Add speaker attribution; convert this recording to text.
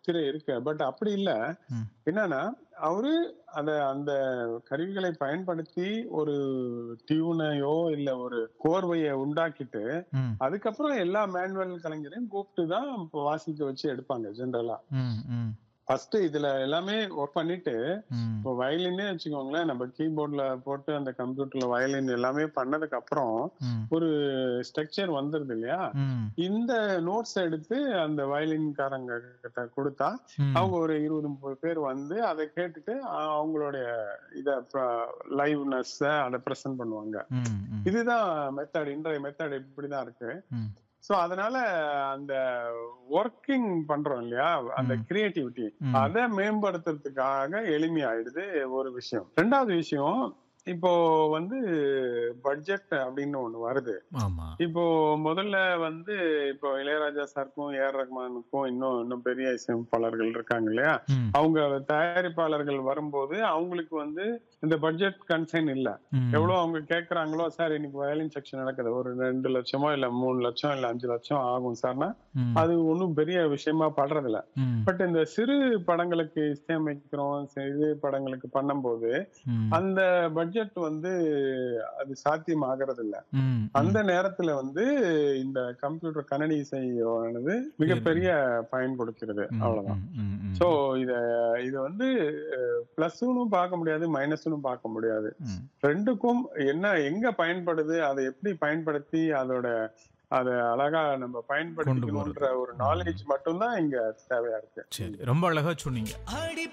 Speaker 1: முத்திரை இருக்கு பட் அப்படி இல்ல
Speaker 2: ம்.
Speaker 1: என்னன்னா அவரு அத அந்த கருவிகளை பயன்படுத்தி ஒரு டியூனையோ இல்ல ஒரு கோர்வையை உண்டாக்கிட்டு
Speaker 2: ம்,
Speaker 1: அதுக்கப்புறம் எல்லா மேனுவல் கலைஞரையும் கூப்பிட்டு தான் இப்போ வாசிக்க வச்சு எடுப்பாங்க ஜென்ரலா
Speaker 2: ம், ம்,
Speaker 1: ஃபர்ஸ்ட் இதுல எல்லாமே ஒர்க் பண்ணிட்டு
Speaker 2: ம்,
Speaker 1: இப்போ வயலினே வச்சுக்கோங்களேன் நம்ம கீபோர்ட்ல போட்டு அந்த கம்ப்யூட்டர்ல வயலின் எல்லாமே பண்ணதுக்கு அப்புறம்
Speaker 2: ம்,
Speaker 1: ஒரு ஸ்ட்ரக்சர் வந்துருது இல்லையா
Speaker 2: ம்,
Speaker 1: இந்த நோட்ஸ் எடுத்து அந்த வயலின்காரங்க கிட்ட கொடுத்தா
Speaker 2: ம்.
Speaker 1: அவங்க ஒரு இருபது முப்பது பேர் வந்து அதை கேட்டுட்டு அஹ், அவங்களுடைய இத லைவ்னஸ் அதை ப்ரெசென்ட் பண்ணுவாங்க
Speaker 2: ம், ம்,
Speaker 1: இதுதான் மெத்தட் இன்றைய மெத்தட் இப்படிதான் இருக்கு
Speaker 2: ம்.
Speaker 1: சோ அதனால அந்த ஒர்க்கிங் பண்றோம் இல்லையா அந்த
Speaker 2: ம்.
Speaker 1: கிரியேட்டிவிட்டி
Speaker 2: ம்.
Speaker 1: அதை மேம்படுத்துறதுக்காக எளிமையாயிடுது ஒரு விஷயம் ரெண்டாவது விஷயம் இப்போ வந்து பட்ஜெட் அப்படின்னு ஒண்ணு வருது
Speaker 2: ஆமா
Speaker 1: இப்போ முதல்ல வந்து இப்போ இளையராஜா சாருக்கும் ஏஆர் ரஹ்மானுக்கும் இன்னும் இன்னும் பெரிய இசையமைப்பாளர்கள் இருக்காங்க இல்லையா
Speaker 2: ம்,
Speaker 1: அவங்க தயாரிப்பாளர்கள் வரும்போது அவங்களுக்கு வந்து இந்த பட்ஜெட் கன்சைன் இல்ல
Speaker 2: ம்,
Speaker 1: எவ்வளவு அவங்க கேக்குறாங்களோ சார் இன்னைக்கு வயலின் செக்ஷன் நடக்குது ஒரு ரெண்டு லட்சமோ இல்ல மூணு லட்சம் இல்ல அஞ்சு லட்சம் ஆகும் சார்னா
Speaker 2: ம்,
Speaker 1: அது ஒண்ணும் பெரிய விஷயமா படுறது இல்ல
Speaker 2: ம்,
Speaker 1: பட் இந்த சிறு படங்களுக்கு இசையமைக்கிறோம் சிறு படங்களுக்கு பண்ணும்போது
Speaker 2: ம்,
Speaker 1: அந்த பட்ஜெட் வந்து அது சாத்தியம் ஆகிறது இல்ல
Speaker 2: ம்,
Speaker 1: அந்த நேரத்துல வந்து இந்த கம்ப்யூட்டர் கணனி இசையானது மிகப்பெரிய பயன் கொடுக்கிறது
Speaker 2: ம்,
Speaker 1: அவ்வளவுதான்
Speaker 2: ம், ம், ம்.
Speaker 1: சோ இத இது வந்து பிளஸ்னு பார்க்க முடியாது மைனஸ்னு பார்க்க முடியாது
Speaker 2: ம்,
Speaker 1: ரெண்டுக்கும் என்ன எங்க பயன்படுது அதை எப்படி பயன்படுத்தி அதோட அதை அழகா நம்ம பயன்படுத்திக்கணும்ன்ற ஒரு நாலேஜ் மட்டும்தான் இங்க தேவையா இருக்கு
Speaker 2: சரி ரொம்ப அழகா சொன்னீங்க
Speaker 3: அடி